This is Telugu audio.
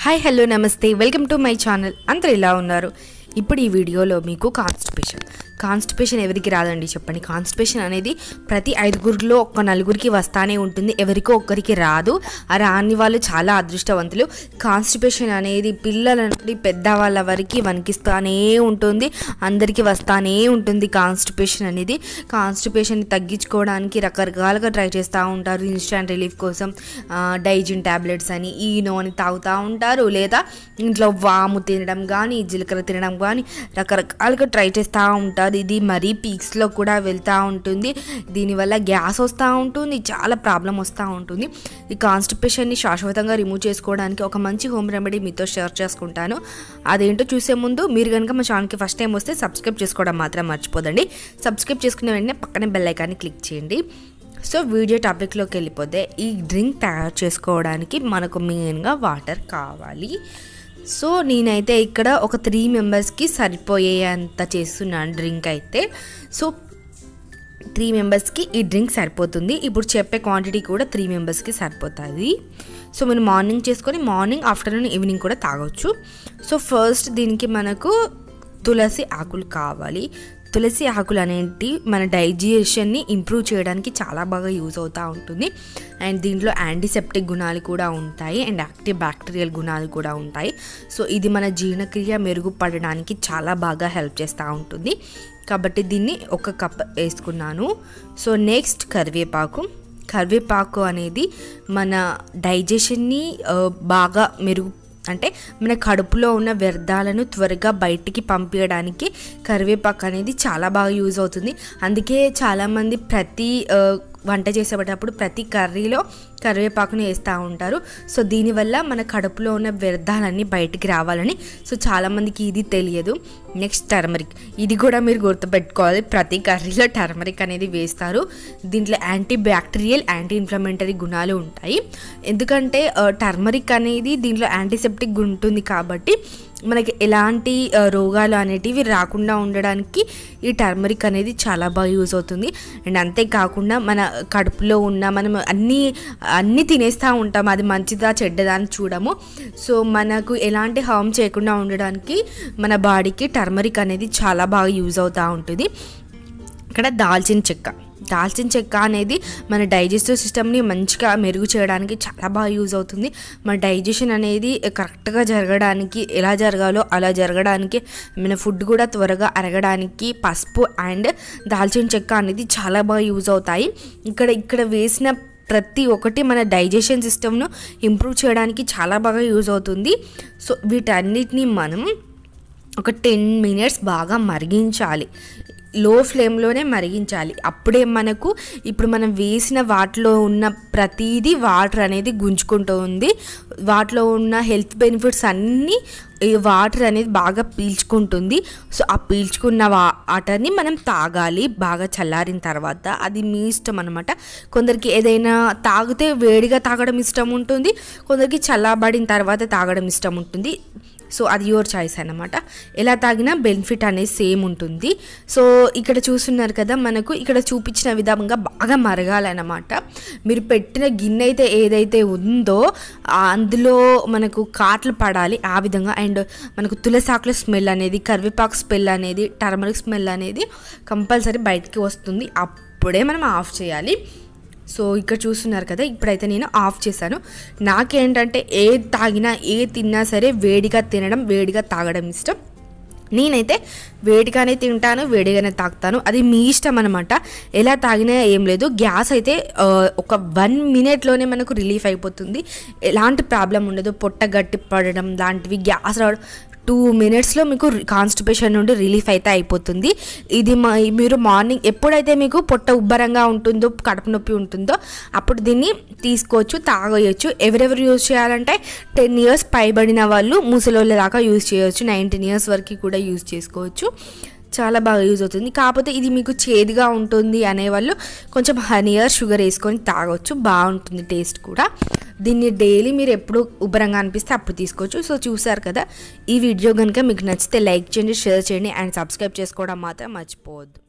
హాయ్ హలో నమస్తే వెల్కమ్ టు మై ఛానల్ అందరు ఎలా ఉన్నారు ఇప్పుడు ఈ వీడియోలో మీకు కాన్స్టిపేషన్ కాన్స్టిపేషన్ ఎవరికి రాదండి చెప్పండి కాన్స్టిపేషన్ అనేది ప్రతి ఐదుగురిలో ఒక్క నలుగురికి వస్తానే ఉంటుంది ఎవరికో ఒక్కరికి రాదు ఆ రాని వాళ్ళు చాలా అదృష్టవంతులు కాన్స్టిపేషన్ అనేది పిల్లల నుండి పెద్దవాళ్ళ వరకు వణికిస్తానే ఉంటుంది అందరికీ వస్తానే ఉంటుంది కాన్స్టిపేషన్ అనేది కాన్స్టిపేషన్ తగ్గించుకోవడానికి రకరకాలుగా ట్రై చేస్తూ ఉంటారు ఇన్స్టాంట్ రిలీఫ్ కోసం డైజిన్ ట్యాబ్లెట్స్ అని ఈనో అని తాగుతూ ఉంటారు లేదా ఇంట్లో వాము తినడం కానీ జీలకర్ర తినడం కానీ రకరకాలుగా ట్రై చేస్తూ ఉంటారు ఇది మరీ పీక్స్లో కూడా వెళ్తూ ఉంటుంది దీనివల్ల గ్యాస్ వస్తూ ఉంటుంది చాలా ప్రాబ్లం వస్తూ ఉంటుంది ఈ కాన్స్టిపేషన్ని శాశ్వతంగా రిమూవ్ చేసుకోవడానికి ఒక మంచి హోమ్ రెమెడీ మీతో షేర్ చేసుకుంటాను అదేంటో చూసే ముందు మీరు కనుక మా ఛానల్కి ఫస్ట్ టైం వస్తే సబ్స్క్రైబ్ చేసుకోవడం మాత్రం మర్చిపోదండి సబ్స్క్రైబ్ చేసుకునే వెంటనే పక్కనే బెల్ ఐకాన్ని క్లిక్ చేయండి సో వీడియో టాపిక్లోకి వెళ్ళిపోతే ఈ డ్రింక్ తయారు చేసుకోవడానికి మనకు మెయిన్గా వాటర్ కావాలి సో నేనైతే ఇక్కడ ఒక త్రీ మెంబర్స్కి సరిపోయేంత చేస్తున్నాను డ్రింక్ అయితే సో త్రీ మెంబర్స్కి ఈ డ్రింక్ సరిపోతుంది ఇప్పుడు చెప్పే క్వాంటిటీ కూడా త్రీ మెంబర్స్కి సరిపోతుంది సో మనం మార్నింగ్ చేసుకొని మార్నింగ్ ఆఫ్టర్నూన్ ఈవినింగ్ కూడా తాగొచ్చు సో ఫస్ట్ దీనికి మనకు తులసి ఆకులు కావాలి తులసి ఆకులు అనేటి మన డైజెషన్ని ఇంప్రూవ్ చేయడానికి చాలా బాగా యూజ్ అవుతూ ఉంటుంది అండ్ దీంట్లో యాంటీసెప్టిక్ గుణాలు కూడా ఉంటాయి అండ్ యాక్టివ్ బ్యాక్టీరియల్ గుణాలు కూడా ఉంటాయి సో ఇది మన జీర్ణక్రియ మెరుగుపడడానికి చాలా బాగా హెల్ప్ చేస్తూ ఉంటుంది కాబట్టి దీన్ని ఒక కప్ వేసుకున్నాను సో నెక్స్ట్ కరివేపాకు కరివేపాకు అనేది మన డైజెషన్ని ఆ, బాగా మెరుగు అంటే మన కడుపులో ఉన్న వ్యర్థాలను త్వరగా బయటికి పంపించడానికి కరివేపాకు అనేది చాలా బాగా యూజ్ అవుతుంది అందుకే చాలామంది ప్రతి ఆ, వంట చేసేటప్పుడు ప్రతి కర్రీలో కరివేపాకుని వేస్తూ ఉంటారు సో దీనివల్ల మన కడుపులో ఉన్న వ్యర్థాలన్నీ బయటికి రావాలని సో చాలామందికి ఇది తెలియదు నెక్స్ట్ టర్మరిక్ ఇది కూడా మీరు గుర్తుపెట్టుకోవాలి ప్రతి కర్రీలో టర్మరిక్ అనేది వేస్తారు దీంట్లో యాంటీ బ్యాక్టీరియల్ యాంటీ ఇన్ఫ్లమేటరీ గుణాలు ఉంటాయి ఎందుకంటే టర్మరిక్ అనేది దీంట్లో యాంటీసెప్టిక్ ఉంటుంది కాబట్టి మనకి ఎలాంటి ఆ, రోగాలు అనేటివి రాకుండా ఉండడానికి ఈ టర్మరిక్ అనేది చాలా బాగా యూజ్ అవుతుంది అండ్ అంతేకాకుండా మన కడుపులో ఉన్న మనం అన్నీ అన్నీ తినేస్తూ ఉంటాం అది మంచిదా చెడ్డదా అని చూడము సో మనకు ఎలాంటి హార్మ్ చేయకుండా ఉండడానికి మన బాడీకి టర్మరిక్ అనేది చాలా బాగా యూజ్ అవుతూ ఉంటుంది ఇక్కడ దాల్చిన చెక్క దాల్చిన చెక్క అనేది మన డైజెస్టివ్ సిస్టమ్ని మంచిగా మెరుగు చేయడానికి చాలా బాగా యూజ్ అవుతుంది మన డైజెషన్ అనేది కరెక్ట్గా జరగడానికి ఎలా జరగాలో అలా జరగడానికి మన ఫుడ్ కూడా త్వరగా అరగడానికి పసుపు అండ్ దాల్చిన చెక్క అనేది చాలా బాగా యూజ్ అవుతాయి ఇక్కడ ఇక్కడ వేసిన ప్రతి ఒక్కటి మన డైజెషన్ సిస్టమ్ను ఇంప్రూవ్ చేయడానికి చాలా బాగా యూజ్ అవుతుంది సో వీటన్నిటిని మనం ఒక టెన్ మినిట్స్ బాగా మరిగించాలి లో ఫ్లేమ్లోనే మరిగించాలి అప్పుడే మనకు ఇప్పుడు మనం వేసిన వాటిలో ఉన్న ప్రతిదీ వాటర్ అనేది గుంజుకుంటూ ఉంది వాటిలో ఉన్న హెల్త్ బెనిఫిట్స్ అన్నీ ఈ వాటర్ అనేది బాగా పీల్చుకుంటుంది సో ఆ పీల్చుకున్న వాటర్ని మనం తాగాలి బాగా చల్లారిన తర్వాత అది మీ ఇష్టం అనమాట కొందరికి ఏదైనా తాగితే వేడిగా తాగడం ఇష్టం ఉంటుంది కొందరికి చల్లాబడిన తర్వాత తాగడం ఇష్టం ఉంటుంది సో అది యువర్ చాయిస్ అనమాట ఎలా తాగినా బెనిఫిట్ అనేది సేమ్ ఉంటుంది సో ఇక్కడ చూస్తున్నారు కదా మనకు ఇక్కడ చూపించిన విధంగా బాగా మరగాలన్నమాట మీరు పెట్టిన గిన్నె అయితే ఏదైతే ఉందో ఆ అందులో మనకు కాట్లు పడాలి ఆ విధంగా అండ్ మనకు తులసాకుల స్మెల్ అనేది కరివేపాకు స్మెల్ అనేది టర్మరిక్ స్మెల్ అనేది కంపల్సరీ బయటికి వస్తుంది అప్పుడే మనం ఆఫ్ చేయాలి సో ఇక్కడ చూస్తున్నారు కదా ఇప్పుడైతే నేను ఆఫ్ చేశాను నాకేంటంటే ఏ తాగినా ఏ తిన్నా సరే వేడిగా తినడం వేడిగా తాగడం ఇష్టం నేనైతే వేడిగానే తింటాను వేడిగానే తాగుతాను అది మీ ఇష్టం అనమాట ఎలా తాగినా ఏం లేదు గ్యాస్ అయితే ఆ, ఒక వన్ మినిట్లోనే మనకు రిలీఫ్ అయిపోతుంది ఎలాంటి ప్రాబ్లం ఉండదు పొట్ట గట్టి పడడం లాంటివి గ్యాస్ రావడం టూ మినిట్స్లో మీకు కాన్స్టిపేషన్ నుండి రిలీఫ్ అయితే అయిపోతుంది ఇది మా మీరు మార్నింగ్ ఎప్పుడైతే మీకు పొట్ట ఉబ్బరంగా ఉంటుందో కడుపు నొప్పి ఉంటుందో అప్పుడు దీన్ని తీసుకోవచ్చు తాగొచ్చు ఎవరెవరు యూజ్ చేయాలంటే టెన్ ఇయర్స్ పైబడిన వాళ్ళు ముసలోళ్ళ దాకా యూజ్ చేయొచ్చు నైన్టీన్ ఇయర్స్ వరకు కూడా యూజ్ చేసుకోవచ్చు చాలా బాగా యూజ్ అవుతుంది కాకపోతే ఇది మీకు చేదుగా ఉంటుంది అనేవాళ్ళు కొంచెం హనీయర్ షుగర్ వేసుకొని తాగొచ్చు బాగుంటుంది టేస్ట్ కూడా దీన్ని డైలీ మీరు ఎప్పుడు ఉబ్బరంగా అనిపిస్తే అప్పుడు తీసుకోవచ్చు సో చూసారు కదా ఈ వీడియో కనుక మీకు నచ్చితే లైక్ చేయండి షేర్ చేయండి అండ్ సబ్స్క్రైబ్ చేసుకోవడం మాత్రం మర్చిపోవద్దు